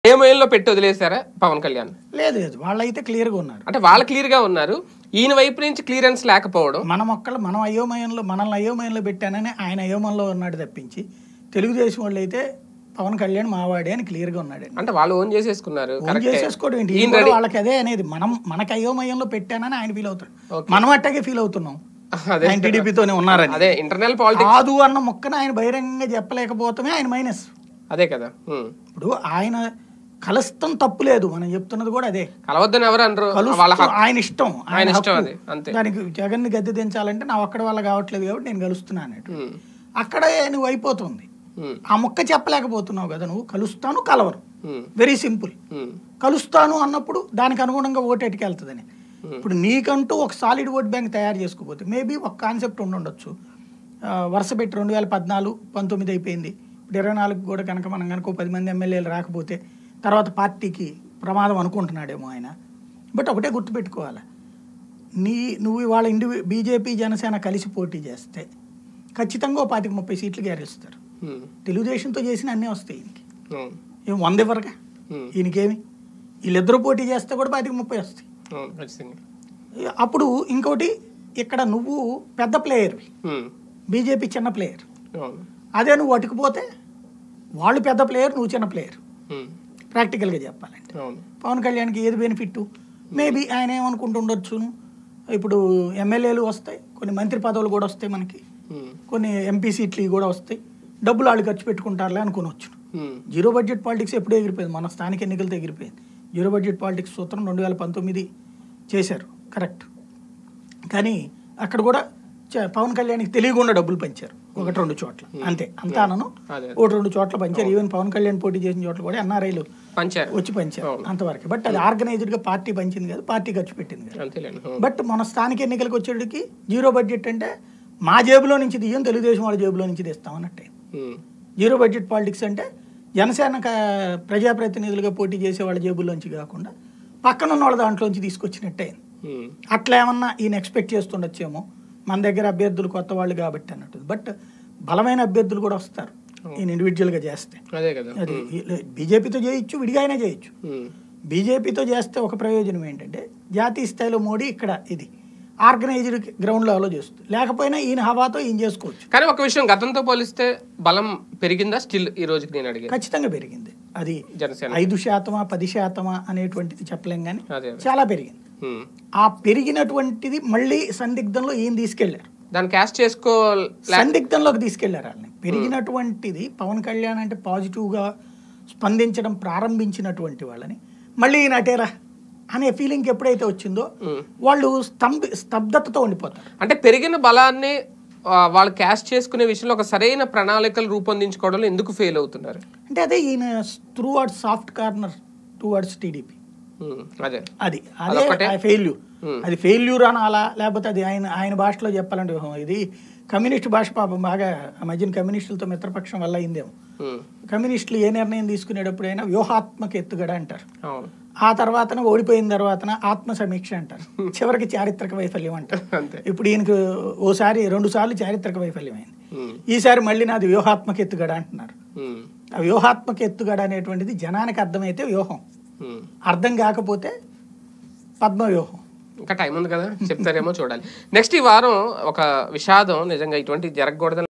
ఏ మైల్లో పెట్టి వదిలేశారా పవన్ కళ్యాణ్ లేదు లేదు వాళ్ళైతే క్లియర్గా ఉన్నారు అంటే వాళ్ళు క్లియర్ గా ఉన్నారు ఈయన వైపు నుంచి క్లియరెన్స్ లేకపోవడం మన మొక్కలు మనం అయోమయంలో మనల్ని అయోమయంలో పెట్టానని ఆయన అయోమయంలో ఉన్నాడు తప్పించి తెలుగుదేశం వాళ్ళు అయితే పవన్ కళ్యాణ్ మావాడే అని క్లియర్గా ఉన్నాడు అంటే వాళ్ళు ఓన్ చేసేసుకున్నారు ఫోన్ కరెక్టే. చేసేసుకోవడం ఏంటి ఈయన ఈయన కూడా రెడీ- వాళ్ళకి అదే అనేది మనం మనకి అయోమయంలో పెట్టానని ఆయన ఫీల్ అవుతాడు మనం అట్టాగే ఫీల్ అవుతున్నాం అదే ఆయన టీడీపీతోనే ఉన్నారని అదే ఇంటర్నల్ పాలిటిక్స్ కాదు అన్న మొక్కను ఆయన బహిరంగంగా చెప్పలేకపోవటమే ఆయన మైనస్ అదే కదా ఉమ్. ఇప్పుడు ఆయన కలుస్తాం తప్పు లేదు మనం చెప్తున్నది కూడా అదే కలవద్దని ఎవరు అనరు వాళ్ళ కలుస్తూ హక్కు. ఆయన ఇష్టం ఆయన ఇష్టం హక్కు. అది, అంతే. దానికి జగన్ గద్దె దించాలంటే నా ఒక్కడి వల్ల కావట్లేదు కాబట్టి నేను కలుస్తున్నాను అన్నట్టు ఉమ్. అక్కడే నువ్వు అయిపోతుంది ఉమ్. ఆ మొక్క చెప్పలేకపోతున్నావు కదా నువ్వు కలుస్తాను కలవరు ఉమ్. Very simple um. కలుస్తాను అన్నప్పుడు దానికి అనుగుణంగా ఓటు ఎటుకెళ్తుందని ఇప్పుడు నీకంటూ ఒక సాలిడ్ ఓట్ బ్యాంక్ తయారు చేసుకోపోతే మేబీ ఒక కాన్సెప్ట్ ఉండి ఉండొచ్చు ఆ, వరుస పెట్టి రెండు వేల పద్నాలుగు పంతొమ్మిది అయిపోయింది ఇప్పుడు ఇరవై నాలుగు కూడా కనుక మనం కనుక ఓ పది మంది ఎమ్మెల్యేలు రాకపోతే తర్వాత పార్టీకి ప్రమాదం అనుకుంటున్నాడేమో ఆయన బట్ ఒకటే గుర్తుపెట్టుకోవాలి నీ నువ్వు ఇవాళ ఇండివి బీజేపీ జనసేన కలిసి పోటీ చేస్తే ఖచ్చితంగా ఓ పాతిక ముప్పై సీట్లు గెలుస్తారు ఉమ్. తెలుగుదేశంతో చేసిన అన్నీ వస్తాయి ఈయనకి అవును. ఏం వంద ఇవ్వరుగా ఉమ్. ఈయనకేమి వీళ్ళిద్దరూ పోటీ చేస్తే కూడా పాతిక ముప్పై వస్తాయి అవును, ఖచ్చితంగా అప్పుడు ఇంకోటి ఇక్కడ నువ్వు పెద్ద ప్లేయర్వి ఉమ్. బీజేపీ చిన్న ప్లేయర్ అవును. అదే నువ్వు అటుకుపోతే వాళ్ళు పెద్ద ప్లేయర్ నువ్వు చిన్న ప్లేయర్ ఉమ్. ప్రాక్టికల్గా చెప్పాలంటే అవును. పవన్ కళ్యాణ్కి ఏది బెనిఫిట్ మేబీ ఆయన ఏమనుకుంటుండొచ్చును ఇప్పుడు ఎమ్మెల్యేలు వస్తాయి కొన్ని మంత్రి పదవులు కూడా వస్తాయి మనకి ఉమ్. కొన్ని ఎంపీ సీట్లు ఇవి కూడా వస్తాయి డబ్బులు వాళ్ళు ఖర్చు పెట్టుకుంటారులే అనుకోవచ్చు ఉమ్. జీరో బడ్జెట్ పాలిటిక్స్ ఎప్పుడూ ఎగిరిపోయింది మన స్థానిక ఎన్నికలతో ఎగిరిపోయింది జీరో బడ్జెట్ పాలిటిక్స్ సూత్రం రెండు వేల పంతొమ్మిది చేశారు కరెక్ట్ కానీ అక్కడ కూడా చ- పవన్ కళ్యాణ్కి తెలియకుండా డబ్బులు పంచారు ఒకటి రెండు చోట్ల అంతే అంతానను అదే. ఒకటి రెండు చోట్ల పంచారు ఈవెన్ పవన్ కళ్యాణ్ పోటీ చేసిన చోట్ల కూడా ఎన్ఆర్ఐలు పంచారు వచ్చి పంచారు అంతవరకు బట్ అది ఆర్గనైజ్డ్గా పార్టీ పంచింది కదా పార్టీ ఖర్చు పెట్టింది కదా అంతేలేండి అవును. బట్ మన స్థానిక ఎన్నికలకు వచ్చేటికి జీరో బడ్జెట్ అంటే మా జేబులో నుంచి తీయం తెలుగుదేశం వాళ్ళ జేబులో నుంచి తీస్తాం అన్నట్టే ఉమ్. జీరో బడ్జెట్ పాలిటిక్స్ అంటే జనసేన క- ప్రజాప్రతినిధులుగా పోటీ చేసే వాళ్ళ జేబుల్లోంచి కాకుండా పక్కన ఉన్న వాళ్ళ దాంట్లోంచి తీసుకొచ్చినట్టే ఉమ్. అట్లా ఏమన్నా ఈయన ఎక్స్పెక్ట్ చేస్తుండొచ్చేమో మన దగ్గర అభ్యర్థులు కొత్త వాళ్ళు కాబట్టి అన్నట్టు బట్ బలమైన అభ్యర్థులు కూడా వస్తారు ఈయన ఇండివిజువల్గా చేస్తే అదే కదా అది బీజేపీతో చేయొచ్చు విడిగా అయినా చేయొచ్చు ఉమ్. బీజేపీతో చేస్తే ఒక ప్రయోజనం ఏంటంటే జాతీయ స్థాయిలో మోడీ ఇక్కడ ఇది ఆర్గనైజ్డ్ గ్రౌండ్ లెవెల్లో చేస్తుంది లేకపోయినా ఈయన హవాతో ఈయన చేసుకోవచ్చు కానీ ఒక విషయం గతంతో పోలిస్తే బలం పెరిగిందా స్టిల్ ఈ రోజుకి నేను అడిగాను ఖచ్చితంగా పెరిగింది అది జనసేన ఐదు శాతమా పది శాతమా అనేటువంటిది చెప్పలేం కానీ అదే అదే. చాలా పెరిగింది ఉమ్. ఆ పెరిగినటువంటిది మళ్ళీ సందిగ్ధంలో ఈయన తీసుకెళ్లారు దాన్ని క్యాష్ చేసుకో సందిగ్ధంలోకి తీసుకెళ్లారు వాళ్ళని పెరిగినటువంటిది పవన్ కళ్యాణ్ అంటే పాజిటివ్గా స్పందించడం ప్రారంభించినటువంటి వాళ్ళని మళ్ళీ ఈయన అటేరా అనే ఫీలింగ్ ఎప్పుడైతే వచ్చిందో వాళ్ళు స్తంభ స్తబ్దతతో ఉండిపోతారు అంటే పెరిగిన బలాన్ని ఆ, వాళ్ళు క్యాష్ చేసుకునే విషయంలో ఒక సరైన ప్రణాళికలు రూపొందించుకోవడంలో ఎందుకు ఫెయిల్ అవుతున్నారు అంటే అదే ఈయన through words soft corner two words TDP um. అదే అది అదే ఫెయిల్యూర్ అది ఫెయిల్యూర్ అనాలా లేకపోతే అది ఆయన ఆయన భాషలో చెప్పాలంటే ఓహో, ఇది కమ్యూనిస్ట్ భాష పాపం బాగా ఆ మధ్యన కమ్యూనిస్టులతో మిత్రపక్షం వల్ల అయిందేమో ఉమ్. కమ్యూనిస్టులు ఏ నిర్ణయం తీసుకునేటప్పుడైనా వ్యూహాత్మక ఎత్తుగడ అంటారు అవును ఆ తర్వాతన ఓడిపోయిన తర్వాతన ఆత్మ సమీక్ష అంటారు చివరికి చారిత్రక వైఫల్యం అంటారు అంతే ఇప్పుడు ఈయనకు ఓసారి రెండు సార్లు చారిత్రక వైఫల్యం అయింది ఉమ్. ఈసారి మళ్ళీ నాది వ్యూహాత్మక ఎత్తుగడ అంటున్నారు ఉమ్. ఆ వ్యూహాత్మక ఎత్తుగడ అనేటువంటిది జనానికి అర్థమైతే వ్యూహం ఉమ్. అర్థం కాకపోతే పద్మ వ్యూహం ఇంకా టైం ఉంది కదా చెప్తారేమో చూడాలి నెక్స్ట్ ఈ వారం ఒక విషాదం నిజంగా ఇటువంటి జరగకూడదని